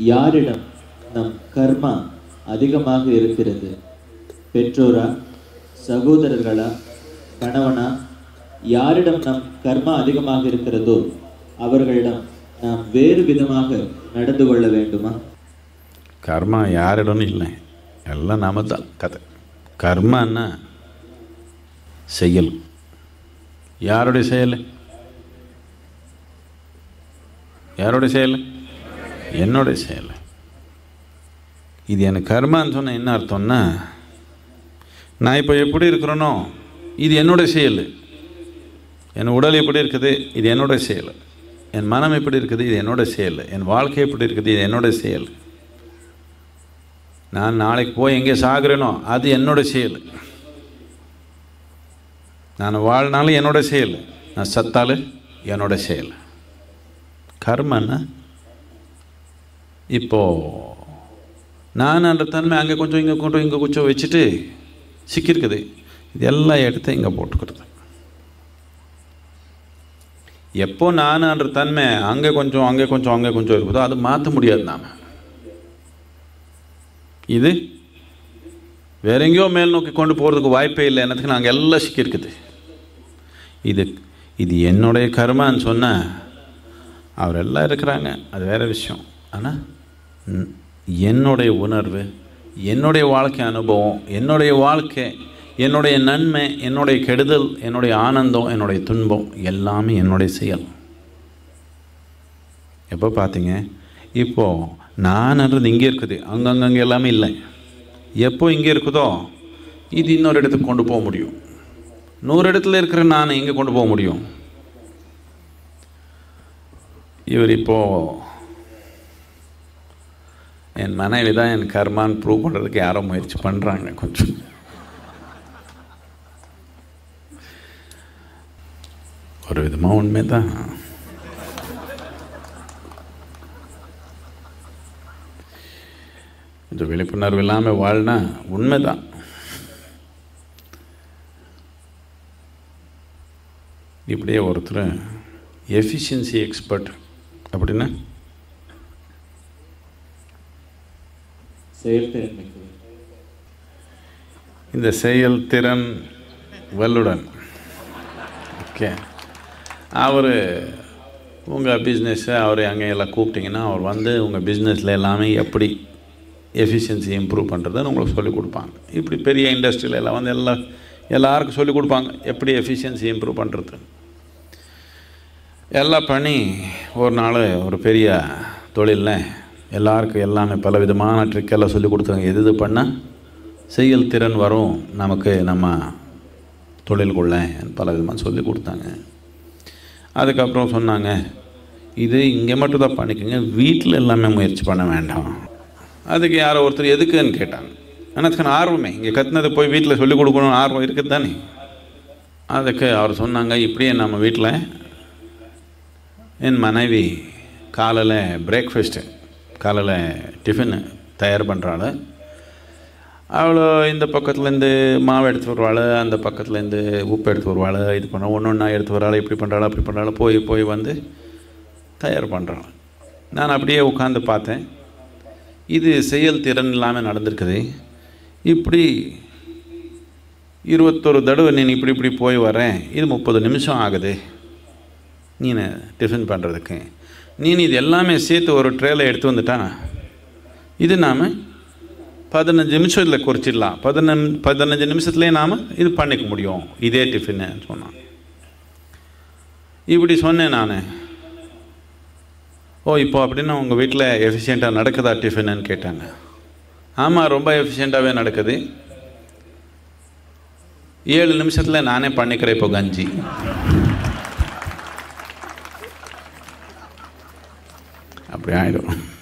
யாரிடம் நம் கர்மா அதிகமாக இருக்கிறது பெற்றோரா சகோதரர்களா கணவனா யாரிடம் நம் கர்மா அதிகமாக இருக்கிறதோ அவர்களிடம் நாம் வேறு விதமாக நடந்து கொள்ள வேண்டுமா கர்மா யாரிடமும் இல்லை எல்லாம் நாம தான் கதை கர்மான்னா செயல் யாருடைய செயல் யாருடைய செயல் என்னுடைய செயல் இது எனக்கு கர்மான்னு சொன்ன என்ன அர்த்தம்னா நான் இப்போ எப்படி இருக்கிறேனோ இது என்னுடைய செயல் என் உடல் எப்படி இருக்குது இது என்னோட செயல் என் மனம் எப்படி இருக்குது இது என்னோட செயல் என் வாழ்க்கை எப்படி இருக்குது இது என்னோட செயல் நான் நாளைக்கு போய் எங்கே சாகுறேனோ அது என்னோட செயல் நான் வாழ்னாலும் என்னோட செயல் நான் சத்தாலும் என்னோட செயல் கர்மன்னா இப்போ நான் அந்த தன்மை அங்கே கொஞ்சம் இங்கே கொஞ்சம் இங்கே கொஞ்சம் வச்சுட்டு சிக்கியிருக்குது இது எல்லாம் எடுத்து இங்கே போட்டுக்கிறது எப்போ நானுன்ற தன்மை அங்கே கொஞ்சம் அங்கே கொஞ்சம் அங்கே கொஞ்சம் இருக்குதோ அது மாற்ற முடியாது நாம் இது வேற எங்கேயோ மேல் நோக்கி கொண்டு போகிறதுக்கு வாய்ப்பே இல்லை என்னத்துக்கு நாங்கள் எல்லாம் சிக்கியிருக்குது இது இது என்னுடைய கர்மான்னு சொன்னால் அவர் எல்லாம் இருக்கிறாங்க அது வேற விஷயம் ஆனால் ம், என்னுடைய உணர்வு என்னுடைய வாழ்க்கை அனுபவம் என்னுடைய வாழ்க்கை என்னுடைய நன்மை என்னுடைய கெடுதல் என்னுடைய ஆனந்தம் என்னுடைய துன்பம் எல்லாமே என்னுடைய செயல் எப்போ பார்த்தீங்க இப்போது நான்ன்றது இங்கே இருக்குது அங்கங்கங்கே எல்லாமே இல்லை எப்போ இங்கே இருக்குதோ இது இன்னொரு இடத்துக்கு கொண்டு போக முடியும் நூறு இடத்துல இருக்கிற நான் எங்கே கொண்டு போக முடியும் இவர் இப்போ என் மனைவி தான் என் கர்மான்னு ப்ரூவ் பண்ணுறதுக்கு யாரோ முயற்சி பண்ணுறாங்க கொஞ்சம் ஒரு விதமாக உண்மை தான் இந்த விழிப்புணர்வு இல்லாமல் வாழ்னா உண்மைதான் இப்படியே ஒருத்தர் எஃபிஷியன்சி எக்ஸ்பர்ட் அப்படின்னா செயல்திறன் மிக்கவர் இந்த செயல்திறன் வல்லுடன் ஓகே அவர் உங்கள் பிஸ்னஸ்ஸை அவர் அங்கே எல்லாம் கூப்பிட்டிங்கன்னா அவர் வந்து உங்கள் பிஸ்னஸில் எல்லாமே எப்படி எஃபிஷியன்சி இம்ப்ரூவ் பண்ணுறதுன்னு உங்களுக்கு சொல்லிக் கொடுப்பாங்க இப்படி பெரிய இண்டஸ்ட்ரியில் எல்லாம் வந்து எல்லாம் எல்லாருக்கும் சொல்லிக் கொடுப்பாங்க எப்படி எஃபிஷியன்சி இம்ப்ரூவ் பண்ணுறது எல்லாம் பண்ணி ஒரு நாள் ஒரு பெரிய தொழிலில் எல்லாருக்கும் எல்லாமே பல விதமான ட்ரிக்கெல்லாம் சொல்லி கொடுத்தாங்க எது இது பண்ணால் செயல் திறன் வரும் நமக்கு நம்ம தொழிலுக்குள்ள பல விதமாக சொல்லி கொடுத்தாங்க அதுக்கப்புறம் சொன்னாங்க இது இங்கே மட்டும் தான் பண்ணிக்கோங்க வீட்டில் எல்லாமே முயற்சி பண்ண வேண்டாம் அதுக்கு யாரோ ஒருத்தர் எதுக்குன்னு கேட்டாங்க ஆனால் அதுக்கான ஆர்வமே இங்கே கத்துனதை போய் வீட்டில் சொல்லிக் கொடுக்கணும்னு ஆர்வம் இருக்குது தானே அதுக்கு அவர் சொன்னாங்க இப்படியே நம்ம வீட்டில் என் மனைவி காலையில் பிரேக்ஃபாஸ்ட்டு காலையில் டிஃபன் தயார் பண்ணுறாள் அவளோ இந்த பக்கத்துலேருந்து மாவு எடுத்து வருவாள் அந்த பக்கத்துலேருந்து உப்பு எடுத்து வருவாள் இது பண்ண ஒன்று ஒன்றா எடுத்து வராள் இப்படி பண்ணுறாள் அப்படி பண்ணுறாள் போய் போய் வந்து தயார் பண்ணுறாள் நான் அப்படியே உட்காந்து பார்த்தேன் இது செயல் திறன் இல்லாமல் நடந்திருக்குது இப்படி இருபத்தொரு தடவை நீ இப்படி இப்படி போய் வரேன் இது முப்பது நிமிஷம் ஆகுது நீ டிஃபன் பண்ணுறதுக்கு நீ இது எல்லாமே சேர்த்து ஒரு ட்ரேல எடுத்து வந்துட்டா இது நாம் பதினஞ்சு நிமிஷம் இதில் குறிச்சிடலாம் பதினஞ்சு பதினஞ்சு நிமிஷத்துலேயே நாம் இது பண்ணிக்க முடியும் இதே டிஃபனு சொன்னான் இப்படி சொன்னேன் நான் ஓ இப்போ அப்படின்னா உங்கள் வீட்டில் எஃபிஷியண்ட்டாக நடக்குதா டிஃபனுன்னு கேட்டாங்க ஆமாம் ரொம்ப எஃபிஷியண்ட்டாகவே நடக்குது ஏழு நிமிஷத்தில் நானே பண்ணிக்கிறேன் இப்போ கஞ்சி அப்படி ஆகிடும்